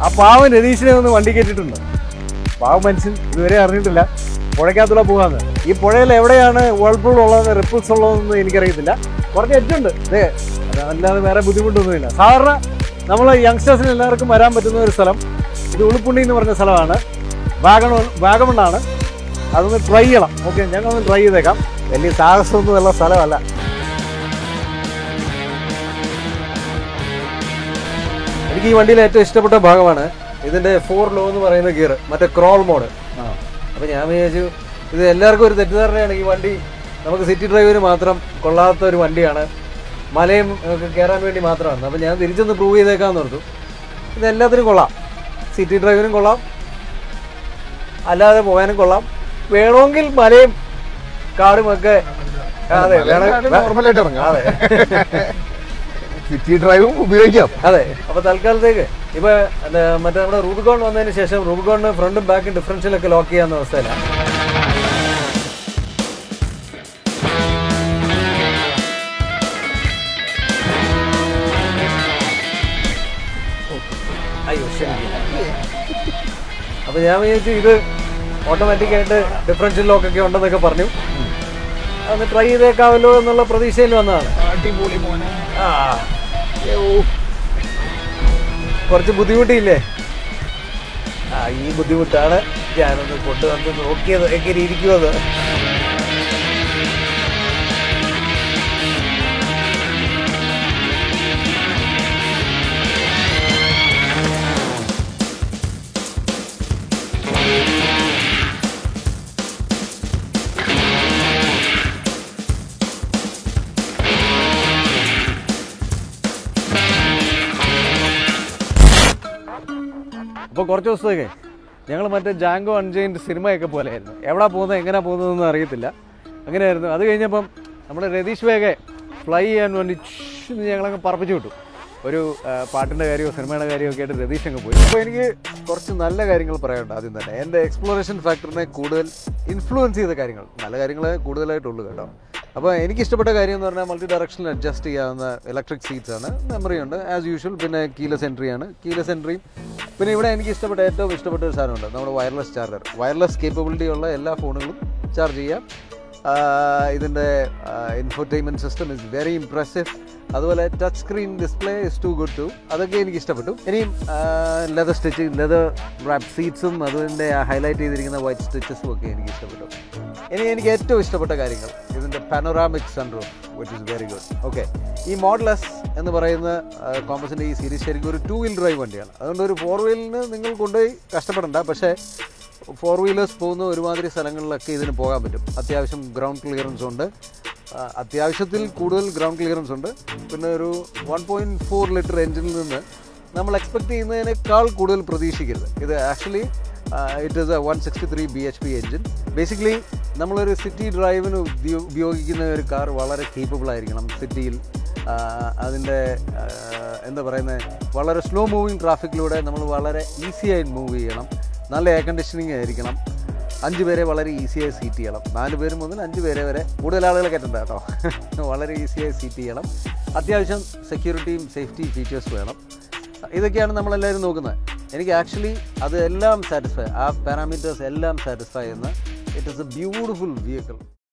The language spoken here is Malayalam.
ആ പാവൻ രതീഷിനെ ഒന്ന് വണ്ടി കയറ്റിയിട്ടുണ്ട് പാവം മനുഷ്യൻ ഇതുവരെ അറിഞ്ഞിട്ടില്ല പുഴയ്ക്കകത്തൂടെ പോകാന്ന് ഈ പുഴയിൽ എവിടെയാണ് വേൾപൂൾ ഉള്ളത് റിപ്പിൾസ് ഉള്ളതെന്ന് എനിക്കറിയത്തില്ല കുറച്ച് എഡ്ജുണ്ട് ഇതേ അല്ലാതെ വേറെ ബുദ്ധിമുട്ടൊന്നുമില്ല സാധാരണ നമ്മൾ യങ്സ്റ്റേഴ്സിന് എല്ലാവർക്കും വരാൻ പറ്റുന്ന ഒരു സ്ഥലം ഇത് ഉളുപ്പുണ്ണി എന്ന് പറഞ്ഞ സ്ഥലമാണ് വാഗമൺ വാഗമണ്ണാണ് അതൊന്ന് ട്രൈ ചെയ്യണം ഓക്കെ ഞങ്ങളൊന്ന് ട്രൈ ചെയ്തേക്കാം വലിയ സാഹസമൊന്നുമുള്ള സ്ഥലമല്ല എനിക്ക് ഈ വണ്ടിയിൽ ഏറ്റവും ഇഷ്ടപ്പെട്ട ഭാഗമാണ് ഇതിന്റെ ഫോർ ലോ എന്ന് പറയുന്ന ഗിയർ മറ്റേ ക്രോൾ മോഡ് അപ്പൊ ഞാൻ വിചാരിച്ചു ഇത് എല്ലാവർക്കും ഒരു തെറ്റിദ്ധാരണയാണ് ഈ വണ്ടി നമുക്ക് സിറ്റി ഡ്രൈവിന് മാത്രം കൊള്ളാത്ത ഒരു വണ്ടിയാണ് മലയും ഒക്കെ കയറാൻ വേണ്ടി മാത്രമാണ് അപ്പൊ ഞാൻ തിരിച്ചൊന്ന് പ്രൂവ് ചെയ്തേക്കാന്ന് ഓർത്തു ഇത് എല്ലാത്തിനും കൊള്ളാം സിറ്റി ഡ്രൈവിനും കൊള്ളാം അല്ലാതെ പോകാനും കൊള്ളാം വേണമെങ്കിൽ മലയും കാടും ഒക്കെ അതെ വേണം നോർമലായിട്ട് ഇറങ്ങാം അതെ സിറ്റി ഡ്രൈവും ഉപയോഗിക്കാം അതെ അപ്പൊ തൽക്കാലത്തേക്ക് ഇപ്പൊ എന്താ മറ്റേ നമ്മുടെ റൂബിക്കോൺ വന്നതിന് ശേഷം റൂബിക്കോണിന് ഫ്രണ്ടും ബാക്കും ഡിഫറൻഷ്യലൊക്കെ ലോക്ക് ചെയ്യാവുന്ന അവസ്ഥയിലാണ് അയ്യോ ക്ഷമിക്കണം അപ്പൊ ഞാൻ വിചാരിച്ചു ഇത് ഓട്ടോമാറ്റിക് ആയിട്ട് ഡിഫറൻഷ്യൽ ലോക്ക് ഒക്കെ ഉണ്ടെന്നൊക്കെ പറഞ്ഞു അന്ന് ട്രൈ ചെയ്തേക്കാമല്ലോ എന്നുള്ള പ്രതീക്ഷയിൽ വന്നതാണ് അടിപൊളി മോനെ ആ കുറച്ച് ബുദ്ധിമുട്ടിയില്ലേ ആ ഈ ബുദ്ധിമുട്ടാണ് ഞാനൊന്ന് കൊണ്ടുവന്ന് നോക്കിയത് എങ്ങനെ ഇരിക്കുമത് അപ്പോൾ കുറച്ച് ദിവസത്തേക്ക് ഞങ്ങൾ മറ്റേ ജാങ്കോ അൺജൈൻഡ് സിനിമയൊക്കെ പോലെയായിരുന്നു എവിടെ പോകുന്നത് എങ്ങനെ പോകുന്നതെന്ന് അറിയത്തില്ല അങ്ങനെയായിരുന്നു അത് കഴിഞ്ഞപ്പം നമ്മുടെ രതീഷ് വേഗെ ഫ്ലൈ ചെയ്യാൻ വേണ്ടി ഛ് എന്ന് ഞങ്ങളങ്ങ് പറപ്പിച്ചു വിട്ടു ഒരു ആ, പാട്ടിൻ്റെ കാര്യമോ സിനിമയുടെ കാര്യമോ ഒക്കെ ആയിട്ട് രതീഷ് അങ്ങ് പോയി അപ്പോൾ എനിക്ക് കുറച്ച് നല്ല കാര്യങ്ങൾ പറയാനുണ്ട് ആദ്യം തന്നെ എൻ്റെ എക്സ്പ്ലോറേഷൻ ഫാക്ടറിനെ കൂടുതൽ ഇൻഫ്ലുവൻസ് ചെയ്ത കാര്യങ്ങൾ നല്ല കാര്യങ്ങളെ കൂടുതലായിട്ടുള്ളൂ കേട്ടോ അപ്പോൾ എനിക്ക് ഇഷ്ടപ്പെട്ട കാര്യം എന്ന് പറഞ്ഞാൽ മൾട്ടി ഡയറക്ഷനിൽ അഡ്ജസ്റ്റ് ചെയ്യാവുന്ന ഇലക്ട്രിക് സീറ്റ്സ് ആണ് മെമ്മറി ഉണ്ട് ആസ് യൂഷ്വൽ പിന്നെ കീലസ് എൻട്രി ആണ് കീലസ് എൻട്രിയും പിന്നെ ഇവിടെ എനിക്ക് ഇഷ്ടപ്പെട്ട ഏറ്റവും ഇഷ്ടപ്പെട്ട ഒരു സാധനമുണ്ട് നമ്മുടെ വയർലെസ് ചാർജർ വയർലെസ് കേപ്പബിലിറ്റി ഉള്ള എല്ലാ ഫോണുകളും ചാർജ് ചെയ്യാം ഇതിൻ്റെ infotainment system is very impressive അതുപോലെ touch screen display is too good too അതൊക്കെ എനിക്ക് ഇഷ്ടപ്പെട്ടു ഇനിയും ലെതർ സ്റ്റിച്ച് ലെതർ റാപ്പ് സീറ്റ്സും അതിൻ്റെ ഹൈലൈറ്റ് ചെയ്തിരിക്കുന്ന വൈറ്റ് സ്റ്റിച്ചസും ഒക്കെ എനിക്ക് ഇഷ്ടപ്പെട്ടു ഇനി എനിക്ക് ഏറ്റവും ഇഷ്ടപ്പെട്ട കാര്യങ്ങൾ ഇതിൻ്റെ panoramic sunroof which is very good okay ഈ മോഡൽ എസ് എന്ന് പറയുന്ന കോമ്പസിൻ്റെ ഈ സീരീസ് ശരിക്കും ഒരു ടു വീൽ ഡ്രൈവ് വണ്ടിയാണ് അതുകൊണ്ട് ഒരു ഫോർ വീലിന് നിങ്ങൾ കൊണ്ടുപോയി കഷ്ടപ്പെടണ്ട പക്ഷേ ഫോർ വീലേഴ്സ് പോകുന്ന ഒരുമാതിരി സ്ഥലങ്ങളിലൊക്കെ ഇതിന് പോകാൻ പറ്റും അത്യാവശ്യം ഗ്രൗണ്ട് ക്ലിയറൻസ് ഉണ്ട് ആ, അത്യാവശ്യത്തിൽ കൂടുതൽ ഗ്രൗണ്ട് ക്ലിയറൻസ് ഉണ്ട് പിന്നെ ഒരു വൺ പോയിൻറ്റ് ഫോർ ലിറ്റർ എഞ്ചിനിൽ നിന്ന് നമ്മൾ എക്സ്പെക്ട് ചെയ്യുന്നതിനേക്കാൾ കൂടുതൽ പ്രതീക്ഷിക്കരുത് ഇത് actually it is a one sixty three B H P engine basically നമ്മളൊരു സിറ്റി ഡ്രൈവിന് ഉപയോ- ഉപയോഗിക്കുന്ന ഒരു കാർ വളരെ കേപ്പബിൾ ആയിരിക്കണം സിറ്റിയിൽ അതിൻ്റെ എന്താ പറയുന്നത് വളരെ സ്ലോ മൂവിങ് ട്രാഫിക്കിലൂടെ നമ്മൾ വളരെ ഈസി ആയി മൂവ് ചെയ്യണം നല്ല എയർ കണ്ടീഷനിങ് ആയിരിക്കണം അഞ്ച് പേരെ വളരെ ഈസിയായി സീറ്റ് ചെയ്യണം നാല് പേര് മുതൽ അഞ്ച് പേരെ വരെ കൂടുതൽ ആളുകളെ കയറ്റണ്ട കേട്ടോ വളരെ ഈസിയായി സീറ്റ് ചെയ്യണം അത്യാവശ്യം സെക്യൂരിറ്റിയും സേഫ്റ്റി ഫീച്ചേഴ്സ് വേണം ഇതൊക്കെയാണ് നമ്മളെല്ലാവരും നോക്കുന്നത് എനിക്ക് ആക്ച്വലി അത് എല്ലാം സാറ്റിസ്ഫൈ ആ പാരാമീറ്റേഴ്സ് എല്ലാം സാറ്റിസ്ഫൈ ചെയ്യുന്ന it is a beautiful vehicle